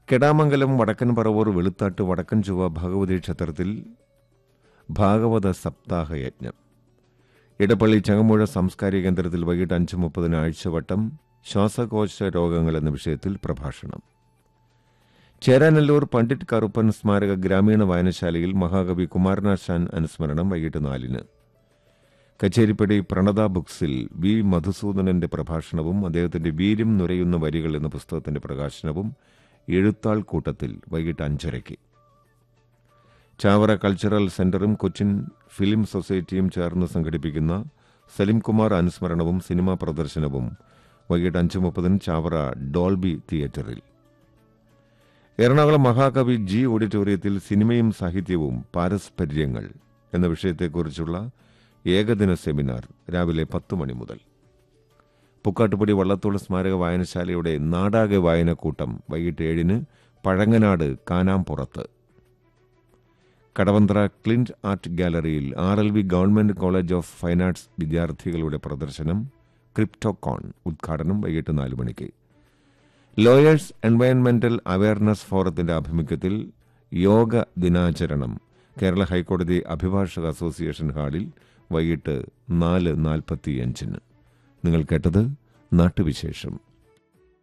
കെടാമംഗലം വടക്കൻ പറവൂർ വെളുത്താട്ട് വടക്കൻ ചൊവ്വ ഭഗവതി ക്ഷേത്രത്തിൽ ഭാഗവത സപ്താഹ യജ്ഞം ഇടപ്പള്ളി ചങ്ങമ്പുഴ സാംസ്കാരിക കേന്ദ്രത്തിൽ വൈകിട്ട് അഞ്ച് മുപ്പതിന് ആഴ്ചവട്ടം ശ്വാസകോശ രോഗങ്ങൾ എന്ന വിഷയത്തിൽ പ്രഭാഷണം ചേരാനല്ലൂർ പണ്ഡിറ്റ് കറുപ്പൻ സ്മാരക ഗ്രാമീണ വായനശാലയിൽ മഹാകവി കുമാരനാശാൻ അനുസ്മരണം വൈകിട്ട് നാലിന് കച്ചേരിപ്പടി പ്രണത ബുക്സിൽ വി മധുസൂദനന്റെ പ്രഭാഷണവും അദ്ദേഹത്തിന്റെ വീര്യം നുരയുന്ന വരികൾ എന്ന പുസ്തകത്തിന്റെ പ്രകാശനവും എഴുത്താൾ കൂട്ടത്തിൽ വൈകിട്ട് അഞ്ചരയ്ക്ക് ചാവറ കൾച്ചറൽ സെന്ററും കൊച്ചിൻ ഫിലിം സൊസൈറ്റിയും ചേർന്ന് സംഘടിപ്പിക്കുന്ന സലിംകുമാർ അനുസ്മരണവും സിനിമാ പ്രദർശനവും വൈകിട്ട് അഞ്ച് മുപ്പതിന് ചാവറ ഡോൾബി തിയേറ്ററിൽ എറണാകുളം മഹാകവി ജി ഓഡിറ്റോറിയത്തിൽ സിനിമയും സാഹിത്യവും പാരസ്പര്യങ്ങൾ എന്ന വിഷയത്തെക്കുറിച്ചുള്ള ഏകദിന സെമിനാർ രാവിലെ പത്ത് മണി മുതൽ പുക്കാട്ടുപടി വള്ളത്തോൾ സ്മാരക വായനശാലയുടെ നാടാകെ വായനക്കൂട്ടം വൈകിട്ട് ഏഴിന് പഴങ്ങനാട് കാനാംപുറത്ത് കടവന്ത്ര ക്ലിന്റ് ആർട്ട് ഗാലറിയിൽ R L V government college of fine arts വിദ്യാർത്ഥികളുടെ പ്രദർശനം ക്രിപ്റ്റോകോൺ ഉദ്ഘാടനം വൈകിട്ട് നാല് മണിക്ക് ലോയേഴ്സ് എൻവയൺമെന്റൽ അവയർനെസ് ഫോറത്തിന്റെ ആഭിമുഖ്യത്തിൽ യോഗ ദിനാചരണം കേരള ഹൈക്കോടതി അഭിഭാഷക അസോസിയേഷൻ ഹാളിൽ വൈകിട്ട് നാല് നാൽപ്പത്തിയഞ്ചിന് നിങ്ങൾ കേട്ടത് നാട്ടുവിശേഷം